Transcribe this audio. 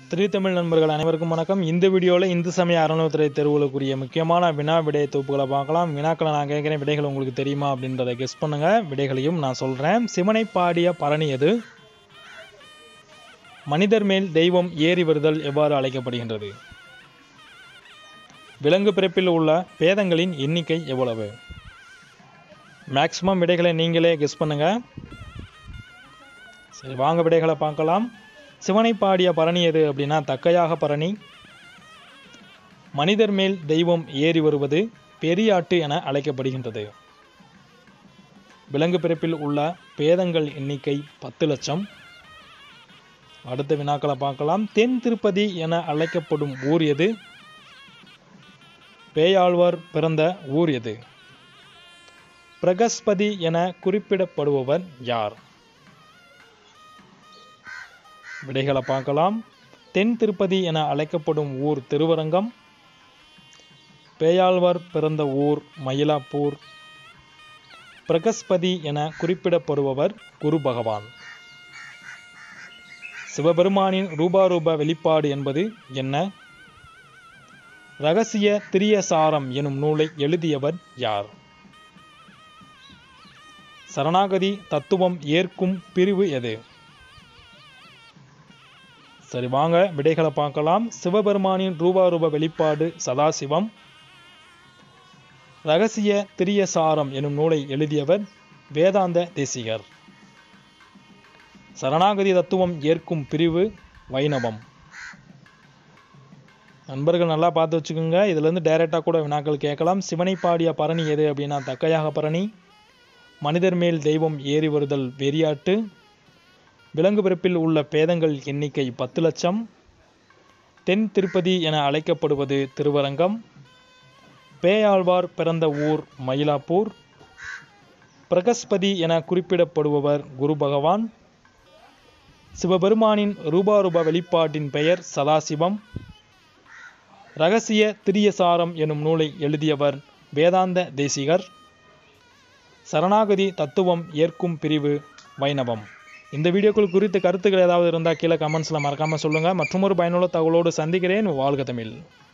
திருத்தமிழ் நண்பர்கள் அனைவருக்கும் வணக்கம் இந்த வீடியோவில் இந்து சமய அறநிலையத்துறை தேர்வுகளுக்குரிய முக்கியமான வினா விடை தொகுப்புகளை பார்க்கலாம் வினாக்களை நான் கேட்குறேன் விடைகள் உங்களுக்கு தெரியுமா அப்படின்றத கெஸ் பண்ணுங்க விடைகளையும் நான் சொல்கிறேன் சிவனை பாடிய பரணி எது மனிதர் மேல் தெய்வம் ஏறி வருதல் எவ்வாறு அழைக்கப்படுகின்றது விலங்கு பிறப்பில் உள்ள பேதங்களின் எண்ணிக்கை எவ்வளவு மேக்ஸிமம் விடைகளை நீங்களே கெஸ் பண்ணுங்க சரி வாங்க விடைகளை பார்க்கலாம் சிவனை பாடிய பரணி எது அப்படின்னா தக்கையாக பரணி மனிதர் மேல் தெய்வம் ஏறி வருவது பெரியாட்டு என அழைக்கப்படுகின்றது விலங்கு பிறப்பில் உள்ள பேதங்கள் எண்ணிக்கை பத்து லட்சம் அடுத்த வினாக்களை பார்க்கலாம் தென் திருப்பதி என அழைக்கப்படும் ஊர் எது பேயாழ்வார் பிறந்த ஊர் எது பிரகஸ்பதி என குறிப்பிடப்படுபவர் யார் விடைகளை பார்க்கலாம் தென் திருப்பதி என அழைக்கப்படும் ஊர் திருவரங்கம் பேயாழ்வார் பிறந்த ஊர் மயிலாப்பூர் பிரகஸ்பதி என குறிப்பிடப்படுபவர் குரு பகவான் சிவபெருமானின் ரூபாரூப வெளிப்பாடு என்பது என்ன ரகசிய திரியசாரம் எனும் நூலை எழுதியவர் யார் சரணாகதி தத்துவம் ஏற்கும் பிரிவு எது சரி வாங்க விடைகளை பார்க்கலாம் சிவபெருமானின் ரூபாரூப வெளிப்பாடு சதாசிவம் ரகசிய திரியசாரம் எனும் நூலை எழுதியவர் வேதாந்த தேசிகர் சரணாகதி தத்துவம் ஏற்கும் பிரிவு வைணவம் நண்பர்கள் நல்லா பார்த்து வச்சுக்கோங்க இதுலேருந்து டைரெக்டாக கூட வினாக்கள் கேட்கலாம் சிவனை பாடிய பரணி எது அப்படின்னா தக்கையாக பரணி மனிதர் மேல் தெய்வம் ஏறி வருதல் வெறியாட்டு விலங்கு பிறப்பில் உள்ள பேதங்கள் எண்ணிக்கை பத்து லட்சம் தென் திருப்பதி என அழைக்கப்படுவது திருவரங்கம் பேயாழ்வார் பிறந்த ஊர் மயிலாப்பூர் பிரகஸ்பதி என குறிப்பிடப்படுபவர் குரு பகவான் சிவபெருமானின் ரூபாரூப வெளிப்பாட்டின் பெயர் சதாசிவம் ரகசிய திரியசாரம் எனும் நூலை எழுதியவர் வேதாந்த தேசிகர் சரணாகதி தத்துவம் ஏற்கும் பிரிவு வைணவம் இந்த வீடியோக்கள் குறித்த கருத்துக்கள் ஏதாவது இருந்தால் கீழே கமெண்ட்ஸில் மறக்காமல் சொல்லுங்கள் மற்றும் ஒரு பயனுள்ள தகவலோடு சந்திக்கிறேன் வாழ்க தமிழ்